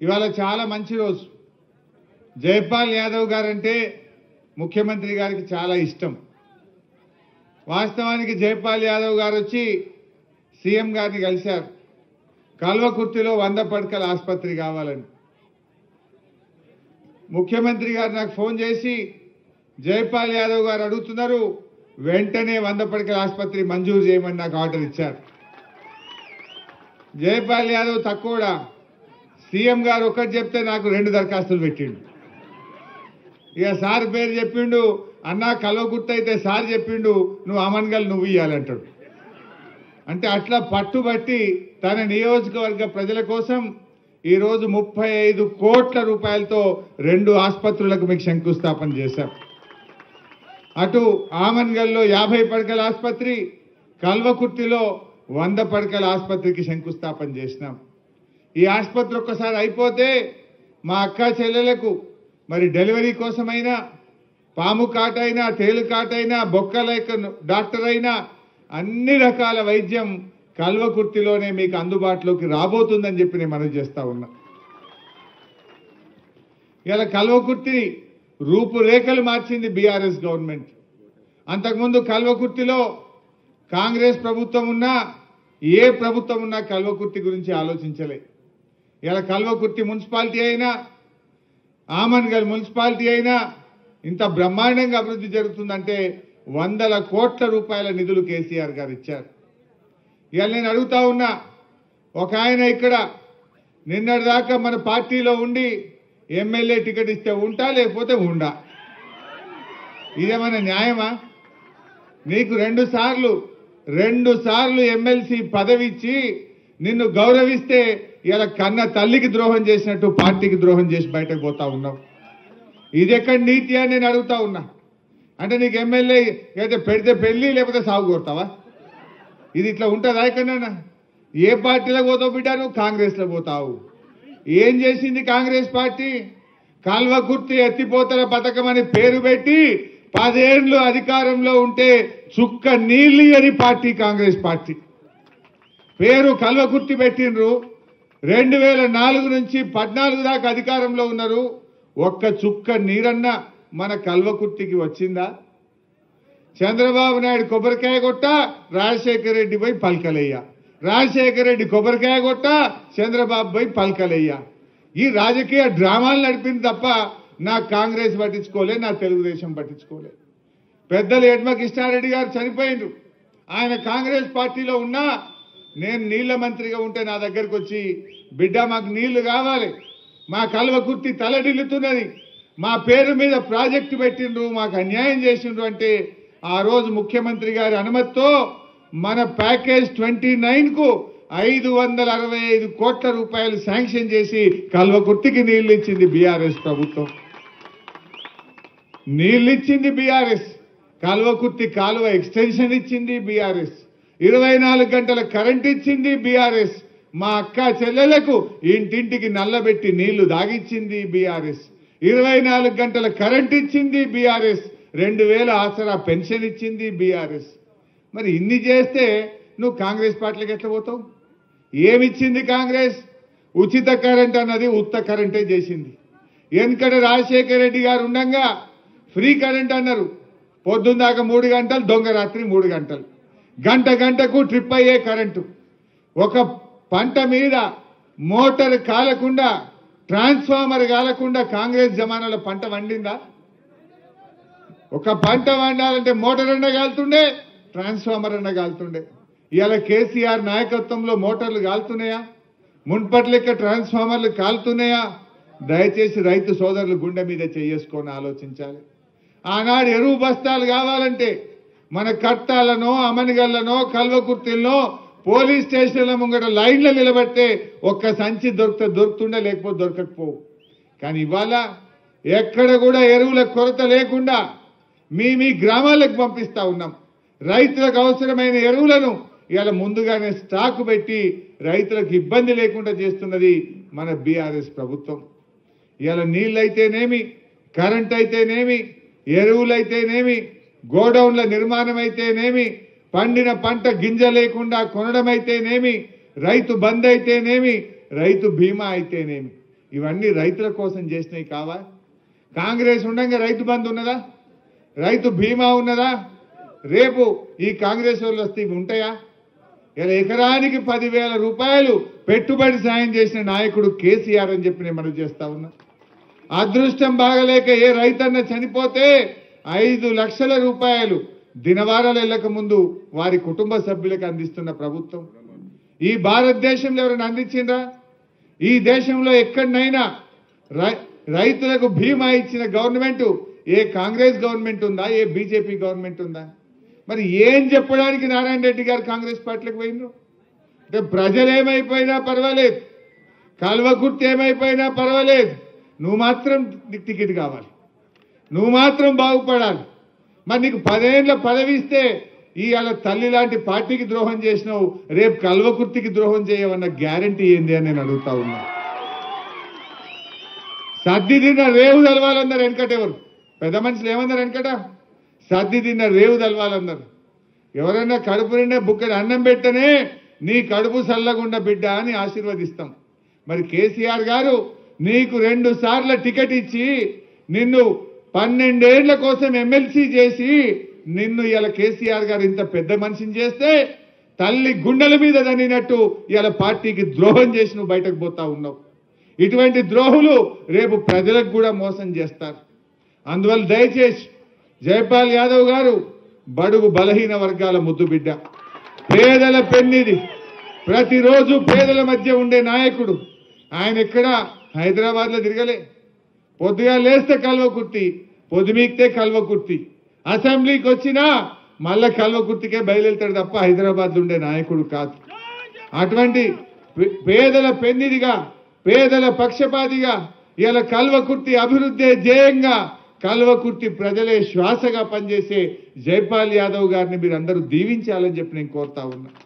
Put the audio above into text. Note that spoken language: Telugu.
ఇవాళ చాలా మంచి రోజు జైపాల్ యాదవ్ గారంటే ముఖ్యమంత్రి గారికి చాలా ఇష్టం వాస్తవానికి జైపాల్ యాదవ్ గారు వచ్చి సీఎం గారిని కలిశారు కల్వకుర్తిలో వంద పడకల ఆసుపత్రి కావాలని ముఖ్యమంత్రి గారు నాకు ఫోన్ చేసి జైపాల్ యాదవ్ గారు అడుగుతున్నారు వెంటనే వంద పడకల ఆసుపత్రి మంజూరు చేయమని నాకు ఆర్డర్ ఇచ్చారు జైపాల్ యాదవ్ తక్కువడా సీఎం గారు ఒకటి చెప్తే నాకు రెండు దరఖాస్తులు పెట్టిండు ఇక సార్ పేరు చెప్పిండు అన్నా కల్వకుర్తి అయితే సార్ చెప్పిండు నువ్వు అమన్గల్ నువ్వు ఇయ్యాలంటాడు అంటే అట్లా పట్టుబట్టి తన నియోజకవర్గ ప్రజల కోసం ఈరోజు ముప్పై ఐదు కోట్ల రూపాయలతో రెండు ఆసుపత్రులకు మీకు శంకుస్థాపన చేశాం అటు ఆమన్గల్లో యాభై పడకల ఆసుపత్రి కల్వకుర్తిలో వంద పడకల ఆసుపత్రికి శంకుస్థాపన చేసినాం ఈ ఆసుపత్రి ఒక్కసారి అయిపోతే మా అక్క చెల్లెలకు మరి డెలివరీ కోసమైనా పాము కాటైనా తేలు కాటైనా బొక్కలైక డాక్టర్ అయినా అన్ని రకాల వైద్యం కల్వకుర్తిలోనే మీకు అందుబాటులోకి రాబోతుందని చెప్పి నేను మనవి చేస్తా ఉన్నా ఇలా కల్వకుర్తి రూపురేఖలు మార్చింది బీఆర్ఎస్ గవర్నమెంట్ అంతకుముందు కల్వకుర్తిలో కాంగ్రెస్ ప్రభుత్వం ఉన్నా ఏ ప్రభుత్వం ఉన్నా కల్వకుర్తి గురించి ఆలోచించలే ఇలా కల్వకుర్తి మున్సిపాలిటీ అయినా ఆమన్గల్ మున్సిపాలిటీ అయినా ఇంత బ్రహ్మాండంగా అభివృద్ధి జరుగుతుందంటే వందల కోట్ల రూపాయల నిధులు కేసీఆర్ గారు ఇచ్చారు ఇవాళ నేను అడుగుతా ఉన్నా ఒక ఆయన ఇక్కడ నిన్నటిదాకా మన పార్టీలో ఉండి ఎమ్మెల్యే టికెట్ ఇస్తే ఉంటా లేకపోతే ఉండా ఇదేమైనా న్యాయమా నీకు రెండు సార్లు రెండు సార్లు ఎమ్మెల్సీ పదవి ఇచ్చి నిన్ను గౌరవిస్తే ఇలా కన్న తల్లికి ద్రోహం చేసినట్టు పార్టీకి ద్రోహం చేసి బయటకు పోతా ఉన్నావు ఇది ఎక్కడ నీతి అని నేను అడుగుతా ఉన్నా అంటే నీకు ఎమ్మెల్యే అయితే పెడితే పెళ్లి లేకపోతే సాగు కొడతావా ఇది ఇట్లా ఉంటుందా ఎక్కడన్నా ఏ పార్టీలో పోతావు బిడ్డ నువ్వు కాంగ్రెస్లో పోతావు ఏం చేసింది కాంగ్రెస్ పార్టీ కాల్వ కుర్తి ఎత్తిపోతల పథకం అని పేరు పెట్టి పదేళ్లు అధికారంలో ఉంటే చుక్క నీళ్ళు అని పార్టీ కాంగ్రెస్ పార్టీ పేరు కల్వకుర్తి పెట్టిండ్రు రెండు వేల నాలుగు నుంచి పద్నాలుగు దాకా అధికారంలో ఉన్నారు ఒక్క చుక్క నీరన్న మన కల్వకుర్తికి వచ్చిందా చంద్రబాబు నాయుడు కొబ్బరికాయ కొట్ట రాజశేఖర రెడ్డి పోయి పల్కలయ్య రాజశేఖర రెడ్డి కొబ్బరికాయ కొట్ట చంద్రబాబు పోయి పల్కలయ్య ఈ రాజకీయ డ్రామాలు నడిపింది తప్ప నా కాంగ్రెస్ పట్టించుకోలే నా తెలుగుదేశం పట్టించుకోలే పెద్దలు ఎడ్మ కృష్ణారెడ్డి గారు చనిపోయిండ్రు ఆయన కాంగ్రెస్ పార్టీలో ఉన్నా నేను నీళ్ల మంత్రిగా ఉంటే నా దగ్గరకు వచ్చి బిడ్డ మాకు నీళ్లు కావాలి మా కల్వ కుర్తి తలడిల్లుతున్నది మా పేరు మీద ప్రాజెక్టు పెట్టిండ్రు మాకు అన్యాయం చేసిండ్రు అంటే ఆ రోజు ముఖ్యమంత్రి గారి అనుమతితో మన ప్యాకేజ్ ట్వంటీ కు ఐదు వందల అరవై ఐదు కోట్ల రూపాయలు శాంక్షన్ చేసి కల్వకుర్తికి నీళ్లు ఇచ్చింది బీఆర్ఎస్ ప్రభుత్వం నీళ్ళు ఇచ్చింది బీఆర్ఎస్ కాలువకుర్తి కాలువ ఎక్స్టెన్షన్ ఇచ్చింది బీఆర్ఎస్ ఇరవై నాలుగు గంటల కరెంట్ ఇచ్చింది బీఆర్ఎస్ మా అక్క చెల్లెలకు ఇంటింటికి నల్లబెట్టి నీళ్లు దాగిచ్చింది బీఆర్ఎస్ ఇరవై నాలుగు గంటల కరెంట్ ఇచ్చింది బీఆర్ఎస్ రెండు వేల ఆసరా పెన్షన్ ఇచ్చింది బీఆర్ఎస్ మరి ఇన్ని చేస్తే నువ్వు కాంగ్రెస్ పార్టీలకు ఎట్లా పోతావు ఏమిచ్చింది కాంగ్రెస్ ఉచిత కరెంట్ అన్నది ఉత్త కరెంటే చేసింది వెనకడ రాజశేఖర రెడ్డి గారు ఉండంగా ఫ్రీ కరెంట్ అన్నారు పొద్దున్న దాకా మూడు గంటలు దొంగ రాత్రి మూడు గంటలు గంట గంటకు ట్రిప్ అయ్యే కరెంటు ఒక పంట మీద మోటార్ కాలకుండా ట్రాన్స్ఫార్మర్ కాలకుండా కాంగ్రెస్ జమానాలో పంట వండిందా ఒక పంట వండాలంటే మోటార్ అన్న కాలుతుండే ట్రాన్స్ఫార్మర్ అన్న కాలుతుండే ఇవాళ కేసీఆర్ నాయకత్వంలో మోటార్లు కాలుతున్నాయా మున్పటి లెక్క ట్రాన్స్ఫార్మర్లు కాలుతున్నాయా దయచేసి రైతు సోదరులు గుండె మీద చేసుకొని ఆలోచించాలి ఆనాడు ఎరువు బస్తాలు కావాలంటే మన కట్టాలనో అమనిగల్లనో కల్వకుర్తిల్లో పోలీస్ స్టేషన్ల ముంగట లైన్లో నిలబెడితే ఒక్క సంచి దొరికితే దొరుకుతుండే లేకపోతే దొరకకపోవు కానీ ఇవాళ ఎక్కడ కూడా ఎరువుల కొరత లేకుండా మీ మీ గ్రామాలకు పంపిస్తా ఉన్నాం రైతులకు అవసరమైన ఎరువులను ఇవాళ ముందుగానే స్టాక్ పెట్టి రైతులకు ఇబ్బంది లేకుండా చేస్తున్నది మన బీఆర్ఎస్ ప్రభుత్వం ఇవాళ నీళ్ళైతేనేమి కరెంట్ అయితేనేమి ఎరువులైతేనేమి గోడౌన్ల నిర్మాణం అయితేనేమి పండిన పంట గింజ లేకుండా కొనడం అయితేనేమి రైతు బంద్ అయితేనేమి రైతు బీమా అయితేనేమి ఇవన్నీ రైతుల కోసం చేసినవి కావా కాంగ్రెస్ ఉండగా రైతు బంధు ఉన్నదా రైతు బీమా ఉన్నదా రేపు ఈ కాంగ్రెస్ వాళ్ళు వస్తే ఇవి ఉంటాయా ఇలా ఎకరానికి పదివేల రూపాయలు పెట్టుబడి సాయం చేసిన నాయకుడు కేసీఆర్ అని చెప్పి నేను మనం చేస్తా ఉన్నా అదృష్టం బాగలేక ఏ రైతన్న చనిపోతే ఐదు లక్షల రూపాయలు దినవారాలు వెళ్ళక ముందు వారి కుటుంబ సభ్యులకు అందిస్తున్న ప్రభుత్వం ఈ భారతదేశంలో ఎవరైనా అందించిండ్రా ఈ దేశంలో ఎక్కడనైనా రై- రైతులకు బీమా ఇచ్చిన గవర్నమెంట్ ఏ కాంగ్రెస్ గవర్నమెంట్ ఉందా ఏ బీజేపీ గవర్నమెంట్ ఉందా మరి ఏం చెప్పడానికి నారాయణ రెడ్డి గారు కాంగ్రెస్ పార్టీలకు పోయినరు అంటే ప్రజలు ఏమైపోయినా పర్వాలేదు కల్వకుర్తి ఏమైపోయినా పర్వాలేదు నువ్వు మాత్రం నీకు టికెట్ కావాలి నువ్వు మాత్రం బాగుపడాలి మరి నీకు పదేళ్ల పదవి ఇస్తే ఇవాళ తల్లి లాంటి పార్టీకి ద్రోహం చేసినావు రేపు కల్వకుర్తికి ద్రోహం చేయవన్న గ్యారంటీ ఏంది అని నేను అడుగుతా ఉన్నా సర్ది తిన్న రేవు తెలవాలన్నారు వెనకట ఎవరు పెద్ద మనుషులు ఏమన్నారు వెనకట సర్ది తిన్న రేవు తెలవాలన్నారు ఎవరైనా కడుపు నిండా బుక్కడి అన్నం పెట్టనే నీ కడుపు చల్లగుండా బిడ్డ అని ఆశీర్వదిస్తాం మరి కేసీఆర్ గారు నీకు రెండు సార్ల టికెట్ ఇచ్చి నిన్ను పన్నెండేళ్ల కోసం ఎమ్మెల్సీ చేసి నిన్ను ఇలా కేసీఆర్ గారు ఇంత పెద్ద మనిషిని చేస్తే తల్లి గుండెల మీద దన్నినట్టు ఇలా పార్టీకి ద్రోహం చేసి నువ్వు బయటకు పోతా ఉన్నావు ఇటువంటి ద్రోహులు రేపు ప్రజలకు కూడా మోసం చేస్తారు అందువల్ల దయచేసి జయపాల్ యాదవ్ గారు బడుగు బలహీన వర్గాల ముద్దు బిడ్డ పేదల పెన్నిది ప్రతిరోజు పేదల మధ్య ఉండే నాయకుడు ఆయన ఎక్కడ హైదరాబాద్లో తిరగలే పొద్దుగా లేస్తే కల్వకుర్తి పొద్దుమీకితే కల్వకుర్తి అసెంబ్లీకి వచ్చినా మళ్ళా కల్వకుర్తికే బయలుదేరుతాడు తప్ప హైదరాబాద్లో ఉండే నాయకుడు కాదు అటువంటి పే- పేదల పెన్నిదిగా పేదల పక్షపాతిగా ఇలా కల్వకుర్తి అభివృద్ధి ధ్యేయంగా కల్వకుర్తి ప్రజలే శ్వాసగా పనిచేసే జైపాల్ యాదవ్ గారిని మీరు అందరూ దీవించాలని చెప్పి నేను కోరుతా ఉన్నా